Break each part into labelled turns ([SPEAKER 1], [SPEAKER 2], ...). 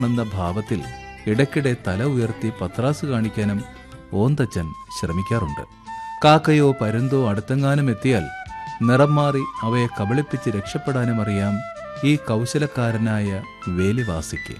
[SPEAKER 1] എന്ന ഭാവത്തിൽ ഇടയ്ക്കിടെ തല ഉയർത്തി പത്രാസ് കാണിക്കാനും ഓന്തച്ചൻ ശ്രമിക്കാറുണ്ട് കാക്കയോ പരുന്തോ അടുത്തെങ്ങാനും എത്തിയാൽ നിറം മാറി അവയെ കബളിപ്പിച്ച് രക്ഷപ്പെടാനും അറിയാം ഈ കൗശലക്കാരനായ വേലിവാസിക്ക്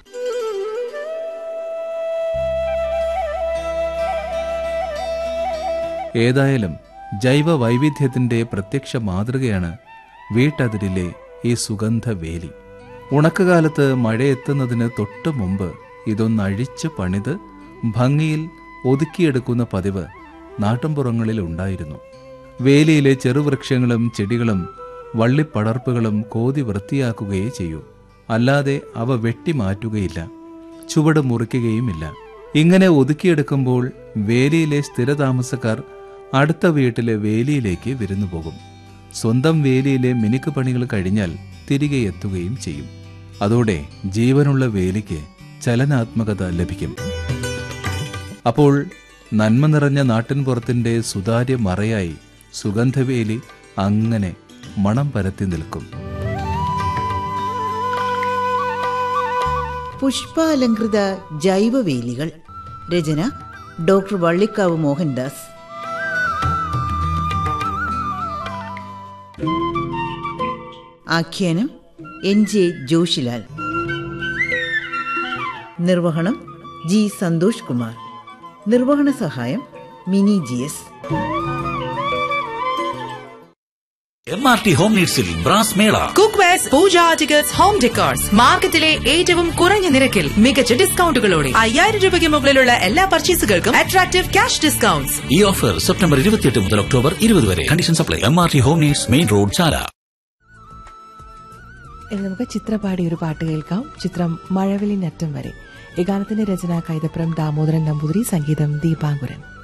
[SPEAKER 1] ഏതായാലും ജൈവ വൈവിധ്യത്തിന്റെ പ്രത്യക്ഷ മാതൃകയാണ് വീട്ടതിരിലെ ഈ സുഗന്ധ വേലി ഉണക്കുകാലത്ത് മഴയെത്തുന്നതിന് തൊട്ടു മുമ്പ് ഇതൊന്നഴിച്ച് പണിത് ഭംഗിയിൽ ഒതുക്കിയെടുക്കുന്ന പതിവ് നാട്ടുംപുറങ്ങളിൽ ഉണ്ടായിരുന്നു വേലിയിലെ ചെറുവൃക്ഷങ്ങളും ചെടികളും വള്ളിപ്പടർപ്പുകളും കോതി വൃത്തിയാക്കുകയേ ചെയ്യൂ അല്ലാതെ അവ വെട്ടിമാറ്റുകയില്ല ചുവട് മുറിക്കുകയുമില്ല ഇങ്ങനെ ഒതുക്കിയെടുക്കുമ്പോൾ വേലിയിലെ സ്ഥിരതാമസക്കാർ അടുത്ത വീട്ടിലെ വേലിയിലേക്ക് വിരുന്നു പോകും സ്വന്തം വേലിയിലെ മിനുക്ക് പണികൾ കഴിഞ്ഞാൽ തിരികെ എത്തുകയും ചെയ്യും അതോടെ ജീവനുള്ള വേലിക്ക് ചലനാത്മകത ലഭിക്കും അപ്പോൾ നന്മ നിറഞ്ഞ നാട്ടിൻപുറത്തിന്റെ സുതാര്യ മറയായി സുഗന്ധവേലി അങ്ങനെ മണം പരത്തി നിൽക്കും
[SPEAKER 2] പുഷ്പാലങ്കൃത ജൈവവേലികൾ രചന ഡോക്ടർ വള്ളിക്കാവ് മോഹൻദാസ് ആഖ്യാനം എൻ ജെ ജോഷിലാൽ നിർവഹണം ജി സന്തോഷ് കുമാർ നിർവഹണ സഹായം Mini G S
[SPEAKER 3] M R T home നീഡ്സിൽ brass mela
[SPEAKER 4] cookwares pooja articles home decors മാർക്കറ്റിലെ ഏറ്റവും കുറഞ്ഞ നിരക്കിൽ മികച്ച ഡിസ്കൗണ്ടുകളോടെ അയ്യായിരം രൂപയ്ക്ക് മുകളിലുള്ള എല്ലാ പർച്ചേസുകൾക്കും അട്രാക്റ്റീവ് ക്യാഷ് ഡിസ്കൗണ്ട്സ്
[SPEAKER 3] ഈ ഓഫർ സെപ്റ്റംബർ ഇരുപത്തിയെട്ട് മുതൽ ഒക്ടോബർ ഇരുപത് വരെ condition supply M R T home needs main road Chala
[SPEAKER 5] ഇനി നമുക്ക് ചിത്രപാടി ഒരു പാട്ട് കേൾക്കാം ചിത്രം മഴവിലിനറ്റം വരെ ഈ ഗാനത്തിന്റെ രചന കൈതപ്രം ദാമോദരൻ നമ്പൂതിരി സംഗീതം ദീപാങ്കുരൻ